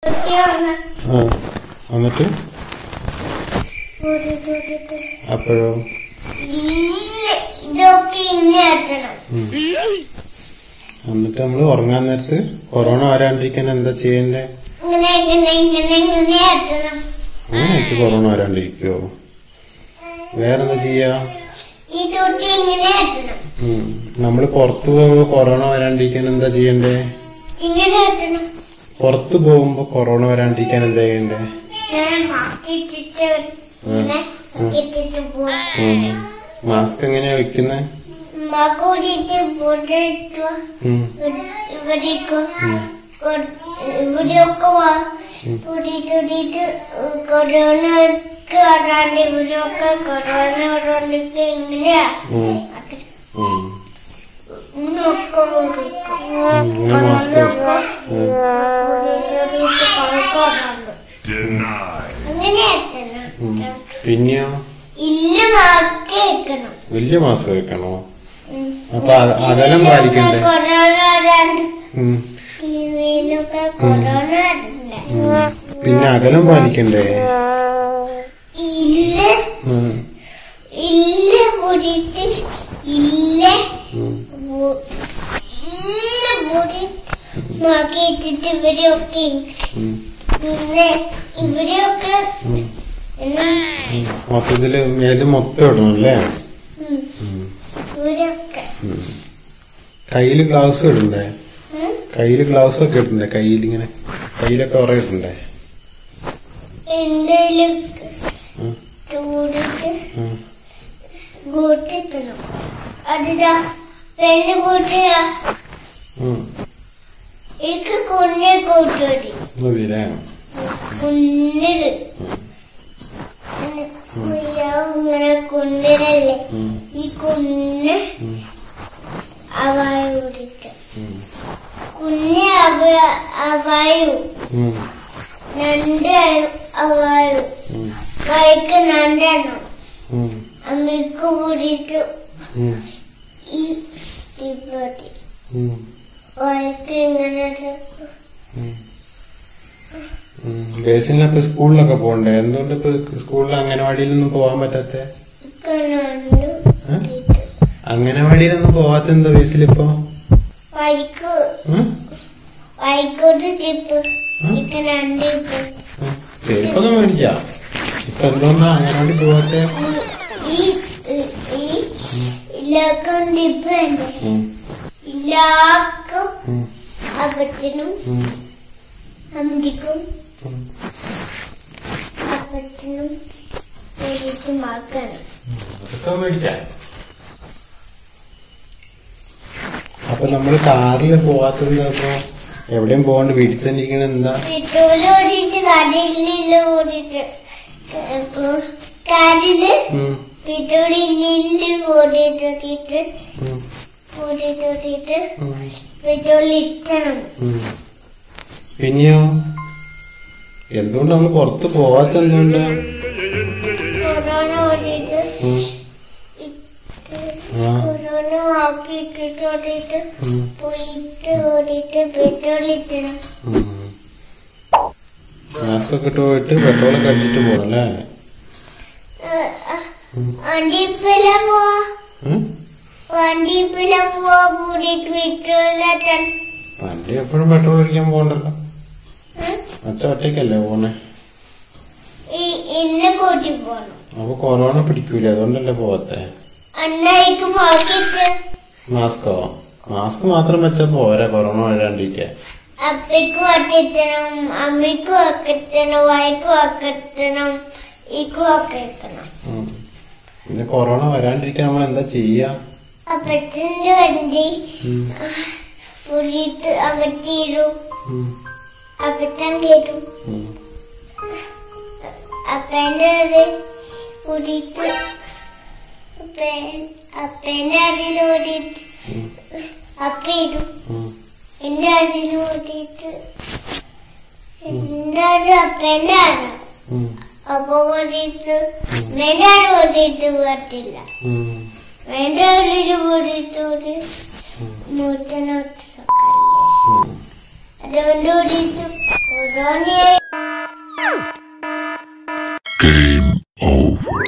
കുട്ടിയാണ് ആ എന്നിട്ട് ഊരിട്ട് ഊരിട്ട് അപ്പോഴോ ഇല്ല ഇതൊക്കെ ഇങ്ങനെ ആക്കണം ഉം. എന്നിട്ട് നമ്മൾ ഉറങ്ങാൻ നേരത്ത് കൊറോണ വരാണ്ടിരിക്കാൻ എന്താ ചെയ്യണ്ടേ ഇങ്ങനെ ഇങ്ങനെ ഇങ്ങനെ ഇങ്ങനെ ആക്കണം അങ്ങനെയൊക്കെ കൊറോണ വരാണ്ടിരിക്കുവോ വേറെന്താ ചെയ്യാ ഈ തൊട്ടി ഇങ്ങനെ ആക്കണം നമ്മൾ പുറത്തു പോകുമ്പോ കൊറോണ വരാണ്ടിരിക്കാൻ എന്താ ചെയ്യണ്ടേ ഇങ്ങനെ ആക്കണം പുറത്തു പോകുമ്പോ കൊറോണ വരാണ്ടിരിക്കാൻ എന്താ ചെയ്യണ്ടേ ഞാൻ മാറ്റിട്ടിട്ട് ഇങ്ങനെ ഇട്ടിട്ട് പോകും മാസ്ക് എങ്ങനെയാ വെക്കുന്നേ കൂടിയിട്ട് പോട്ടിട്ട് ഇവിടേക്ക് ഇവിടെയൊക്കെ കൂട്ടിട്ട് കൊറോണക്ക് വരാണ്ട് ഇവിടെയൊക്കെ കൊറോണ വരാണ്ടിട്ട് ഇങ്ങനെയാ ഇന്നൊക്കെ ഇങ്ങനെ മാസ്ക് അങ്ങനെ പിന്നെയോ ഇല്ല മാക്കി വെക്കണം വലിയ മാസ്ക് വെക്കണോ അപ്പൊ അ- അകലം പാലിക്കണ്ടേ കൊറോണ വരാണ്ട് ഉം. ടിവിയിലൊക്കെ കൊറോണ വരണ്ട പിന്നെ അകലം പാലിക്കണ്ടേ ഇല്ല ഉം. ഇല്ല കൂടിയിട്ട് ഇല്ല ഉം. ബു- ഇല്ല കൂടി നോക്കിയിട്ടിട്ട് ഇവരെയൊക്കെ ഉം. പിന്നെ ഇവരെയൊക്കെ ഉം. എന്നാ മൊത്തത്തില് മേല് മൊത്തം ഇടണം അല്ലേ ഉം, ഉം. ഇവരൊക്കെ ഉം. കയ്യില് ഗ്ലൗസ് ഇടണ്ടേ ഉം, കയ്യില് ഗ്ലൗസ് ഒക്കെ ഇടണ്ടേ കയ്യിലിങ്ങനെ കയ്യിലൊക്കെ കുറെ ഇടണ്ടേ എന്തേലും ഉം. ചൂടിട്ട് ഉം. കൂട്ടിക്കണം അതിതാ പെണ്ണ് കൂട്ടുക ഉം. എനിക്ക് കുഞ്ഞെ കൂട്ടുമതി മതില്ലേ കുഞ്ഞത് ഇങ്ങനെ കുഞ്ഞിനല്ലേ ഉം. ഈ കുഞ്ഞ് ഉം. അവായ കൂടിട്ട് ഉം. കുഞ്ഞ് അവ അവായു ഉം. രണ്ട് അവായു ഉം. കൈക്ക് രണ്ടെണ്ണം ഉം. അമ്മക്ക് കൂടിയിട്ട് ഉം. ഈ ടിപ്പത്തി ഉം. വയക്ക് ഇങ്ങനെ ഉം. ഉം. ബേസിനൊക്കെ സ്കൂളിലൊക്കെ പോകണ്ടേ എന്തുകൊണ്ട് ഇപ്പൊ സ്കൂളിൽ അംഗനവാടിയിലൊന്നും പോകാൻ പറ്റാത്ത കണ്ടു അംഗനവാടിയിലൊന്നും പോവാത്ത എന്താ ബേസിലിപ്പോ വൈക്ക് ഉം? വൈക്കോട്ട് ടിപ്പ് ഇക്ക് രണ്ട് ടിപ്പ് ഉം. ചെരുപ്പൊക്കെ മേടിക്കാം ഇപ്പൊ എന്തോന്നാ അംഗനവാടി പോവാത്തെ ഈ ഈ ഇല്ലാക്കും ടിപ്പ് ഉണ്ട് ഉം. ഇല്ലാക്കും ഉം. അപ്പച്ചനും ഉം. അമ്മയ്ക്കും ഉം. അപ്പച്ചനും വേണ്ടിയിട്ട് മാക്കണം അതൊക്കെ മേടിക്കാം അപ്പൊ നമ്മള് കാറിൽ പോവാത്തത് എന്താ ഇപ്പൊ എവിടെയും പോകാണ്ട് വീട്ടിൽ തന്നെ ഇരിക്കണ എന്താ പെട്രോൾ ഓടിയിട്ട് കടലില് ഓടിയിട്ട് ഇപ്പൊ കാറില് ഉം. പെട്രോൾ ഇല്ലില് ഓടിയിട്ട് ഓടിയിട്ട് ഉം. ഓടിയിട്ട് ഓടിയിട്ട് ഉം. പെട്രോൾ ഇട്ടണം ഉം. പിന്നെയോ എന്തുകൊണ്ട് നമ്മൾ പുറത്ത് പോവാത്ത എന്തുകൊണ്ടാ കൊറോണ ഓടിയിട്ട് ഉം. ഇട്ട് ആ. കൊറോണ ആക്കിയിട്ടിട്ട് ഓടിയിട്ട് ഉം. പോയിട്ട് ഓടിയിട്ട് പെട്രോൾ ഇട്ടണം ഉം. മാസ്ക് ഒക്കെ ഇട്ട് പോയിട്ട് പെട്രോളൊക്കെ അടിച്ചിട്ട് പോകണം അല്ലേ ഉം. വണ്ടിപ്പില പോവാ ഉം? വണ്ടിപ്പില പോവാ കൂടിയിട്ട് പെട്രോൾ എത്താൻ വണ്ടി എപ്പോഴും പെട്രോൾ അടിക്കാൻ പോകണ്ടല്ലോ അച്ഛ ഒറ്റയ്ക്കല്ലേ പോണേ ഇന്ന് കൂട്ടി പോണം അപ്പൊ കൊറോണ പിടിക്കൂല അതുകൊണ്ടല്ലേ പോവാത്തെ അന്നയ്ക്ക് പോക്കിട്ട് മാസ്കോ മാസ്ക് മാത്രം വെച്ചാ പോരാ കൊറോണ വരാണ്ടിരിക്കാൻ അപ്പയ്ക്ക് വട്ടിത്തണം അമ്മയ്ക്ക് വക്കത്തണം വായിക്ക് വക്കത്തണം ഇക്ക് വക്കെത്തണം ഉം. പിന്നെ കൊറോണ വരാണ്ടിരിക്കാൻ നമ്മൾ എന്താ ചെയ്യാ അപ്പച്ചന്റെ വണ്ടി ഉം. പുരിയിട്ട് അകത്തിയിടും ഉം. അപ്പച്ചൻ കേട്ടും ഉം. അപ്പന്റെ അത് പുരിയിട്ട് അപ്പന്റെ അതിൽ ഓടിയിട്ട് ഉം. അപ്പയിടും ഉം. എന്റെ അതിൽ ഓടിയിട്ട് എന്റെ അത് അപ്പന്റെ ആണ് ഉം. അപ്പൊ ഓടിയിട്ട് വേറെ ഓടിയിട്ട് പറ്റില്ല ഉം. വേറെ ഒരു ഓടിയിട്ട് ഒരു നൂറ്റനൊക്കെ ഉം. അതുകൊണ്ട് ഓടിയിട്ട് കൊറോണയെ Game over.